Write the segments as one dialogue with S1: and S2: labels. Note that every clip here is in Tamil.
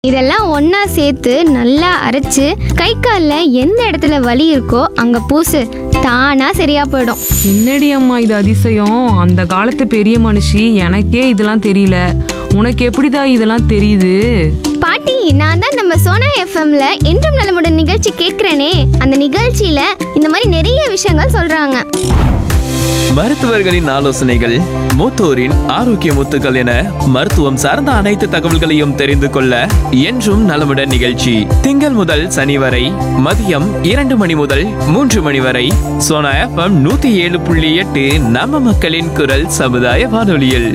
S1: இதெல்லாம் ஒண்ணா சேர்த்து நல்லா அரைச்சு கை காலில் எந்த இடத்துல வலி இருக்கோ அங்க பூசு தானா சரியா போயிடும்
S2: என்னடி அம்மா இது அதிசயம் அந்த காலத்து பெரிய மனுஷி எனக்கே இதெல்லாம் தெரியல உனக்கு எப்படிடா இதெல்லாம் தெரியுது
S1: பாட்டி நான் தான் நம்ம சோனா எஃப்எம்ல என்றும் நலமுடன் நிகழ்ச்சி கேட்கிறேனே அந்த நிகழ்ச்சியில இந்த மாதிரி நிறைய விஷயங்கள் சொல்றாங்க
S3: மருத்துவர்களின் ஆலோசனைகள் மூத்தோரின் ஆரோக்கிய முத்துக்கள் என மருத்துவம் சார்ந்த அனைத்து தகவல்களையும் தெரிந்து கொள்ள என்றும் நலமுடன் நிகழ்ச்சி திங்கள் முதல் சனி வரை மதியம் இரண்டு மணி முதல் மூன்று மணி வரை சோனா எஃப்எம் நூத்தி ஏழு புள்ளி எட்டு நம்ம மக்களின் குரல் சமுதாய வானொலியில்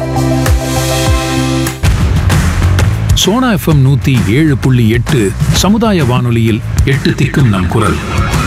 S4: சோனா எஃப்எம் நூத்தி ஏழு புள்ளி எட்டு சமுதாய வானொலியில் எட்டு திக்கும் நம் குரல்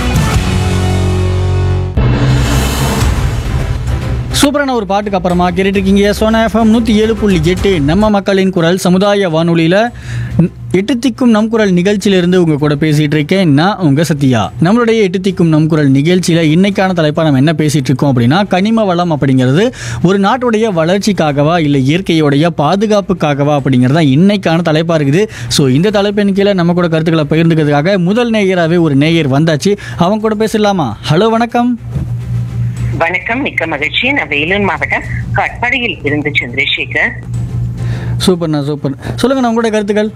S5: சூப்பரான ஒரு பாட்டுக்கு அப்புறமா கேட்டுட்டு இருக்கீங்க சோனா எஃப்எம் நூற்றி ஏழு புள்ளி எட்டு நம்ம மக்களின் குரல் சமுதாய வானொலியில் எட்டு திக்கும் நம் குரல் நிகழ்ச்சியிலிருந்து உங்கள் கூட பேசிகிட்டு இருக்கேன் நான் உங்கள் சத்யா நம்மளுடைய எட்டு திக்கும் நம் குரல் நிகழ்ச்சியில் இன்னைக்கான தலைப்பாக நம்ம என்ன பேசிகிட்டு இருக்கோம் அப்படின்னா கனிம வளம் அப்படிங்கிறது ஒரு நாட்டுடைய வளர்ச்சிக்காகவா இல்லை இயற்கையோடைய பாதுகாப்புக்காகவா அப்படிங்கிறது தான் இன்னைக்கான தலைப்பாக இருக்குது ஸோ இந்த தலைப்பின் கீழே நம்ம கூட கருத்துக்களை பகிர்ந்துக்கிறதுக்காக முதல் நேயராகவே ஒரு நேயர் வந்தாச்சு அவங்க கூட பேசலாமா ஹலோ வணக்கம்
S6: வணக்கம் மிக்க மகிழ்ச்சி நான் வேலூர் மாவட்டம் கட்பாடியில் இருந்து சந்திரசேகர்
S5: சூப்பர்ண்ணா சூப்பர் சொல்லுங்கண்ணா உங்களுடைய கருத்துக்கள்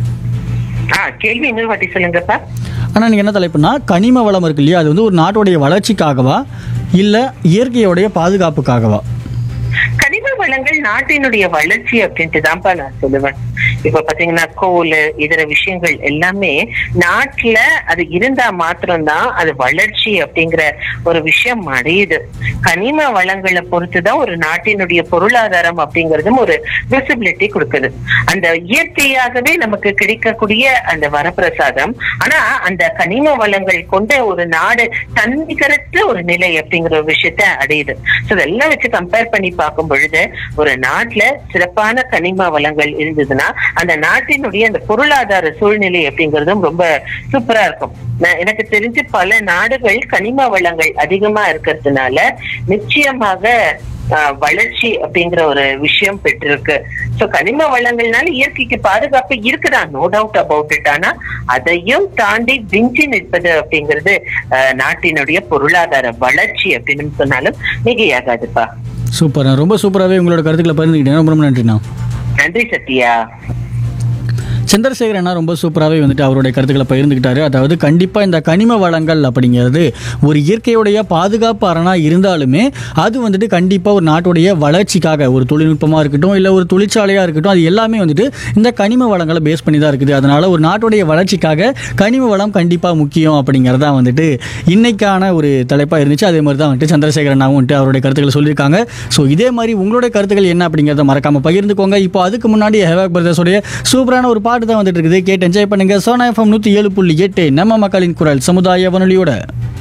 S6: ஆ கேள்வி இன்னொரு வாட்டி சொல்லுங்கப்பா
S5: ஆனால் நீங்கள் என்ன தலைப்புனா கனிம வளம் இருக்கு இல்லையா அது வந்து ஒரு நாட்டுடைய வளர்ச்சிக்காகவா இல்லை இயற்கையோடைய பாதுகாப்புக்காகவா
S6: கனிம வளங்கள் நாட்டினுடைய வளர்ச்சி அப்படின்ட்டு தான்ப்பா நான் சொல்லுவேன் இப்ப பாத்தீங்கன்னா கோல் இதர விஷயங்கள் எல்லாமே நாட்டுல அது இருந்தா மாத்திரம்தான் அது வளர்ச்சி அப்படிங்கிற ஒரு விஷயம் அடையுது கனிம வளங்களை பொறுத்துதான் ஒரு நாட்டினுடைய பொருளாதாரம் அப்படிங்கறதும் ஒரு விசிபிலிட்டி கொடுக்குது அந்த இயற்கையாகவே நமக்கு கிடைக்கக்கூடிய அந்த வரப்பிரசாதம் ஆனா அந்த கனிம வளங்கள் கொண்ட ஒரு நாடு தன்னிகரற்ற ஒரு நிலை அப்படிங்கிற ஒரு விஷயத்த அடையுது So இதெல்லாம் வச்சு கம்பேர் பண்ணி பார்க்கும் பொழுது ஒரு நாட்டுல சிறப்பான கனிம வளங்கள் இருந்ததுன்னா அந்த நாட்டினுடைய அந்த பொருளாதார சூழ்நிலை அப்படிங்கறதும் ரொம்ப சூப்பரா இருக்கும் நான் எனக்கு தெரிஞ்சு பல நாடுகள் கனிம வளங்கள் அதிகமா இருக்கிறதுனால நிச்சயமாக ஆஹ், வளர்ச்சி அப்படிங்கிற ஒரு விஷயம் பெற்றிருக்கு சோ கனிம வளங்கள்னால இயற்கைக்கு பாதுகாப்பு இருக்குதான் நோ டவுட் அபவுட் இட் ஆனா அதையும் தாண்டி விஞ்சி நிற்பது அப்படிங்கிறது ஆஹ், நாட்டினுடைய பொருளாதார வளர்ச்சி அப்படின்னு சொன்னாலும் மிகையாகாதுப்பா
S5: சூப்பர்ண்ணா ரொம்ப சூப்பராகவே உங்களோட கருத்துக்களை பகிர்ந்துக்கிட்டேன் ரொம்ப ரொம்ப நன்றிண்ணா
S6: நன்றி சத்யா
S5: சந்திரசேகர் அண்ணா ரொம்ப சூப்பராகவே வந்துட்டு அவருடைய கருத்துக்களை பகிர்ந்துக்கிட்டாரு அதாவது கண்டிப்பாக இந்த கனிம வளங்கள் அப்படிங்கிறது ஒரு இயற்கையுடைய பாதுகாப்பு அரணாக இருந்தாலுமே அது வந்துட்டு கண்டிப்பாக ஒரு நாட்டுடைய வளர்ச்சிக்காக ஒரு தொழில்நுட்பமாக இருக்கட்டும் இல்லை ஒரு தொழிற்சாலையாக இருக்கட்டும் அது எல்லாமே வந்துட்டு இந்த கனிம வளங்களை பேஸ் பண்ணி தான் இருக்குது அதனால் ஒரு நாட்டுடைய வளர்ச்சிக்காக கனிம வளம் கண்டிப்பாக முக்கியம் அப்படிங்கிறது தான் வந்துட்டு இன்னைக்கான ஒரு தலைப்பாக இருந்துச்சு அதே மாதிரி தான் வந்துட்டு சந்திரசேகர் அண்ணாவும் வந்துட்டு அவருடைய கருத்துக்களை சொல்லியிருக்காங்க ஸோ இதே மாதிரி உங்களுடைய கருத்துக்கள் என்ன அப்படிங்கிறத மறக்காமல் பகிர்ந்துக்கோங்க இப்போ அதுக்கு முன்னாடி ஹேவாக் பிரதர்ஸோடைய சூப்பரான ஒரு பாட்டு தான் வந்துட்டு இருக்குது கேட்டு என்ஜாய் பண்ணுங்க சோனா எஃப்எம் நூற்றி ஏழு புள்ளி எட்டு நம்ம மக்களின் குரல் சமுதாய வானொலியோட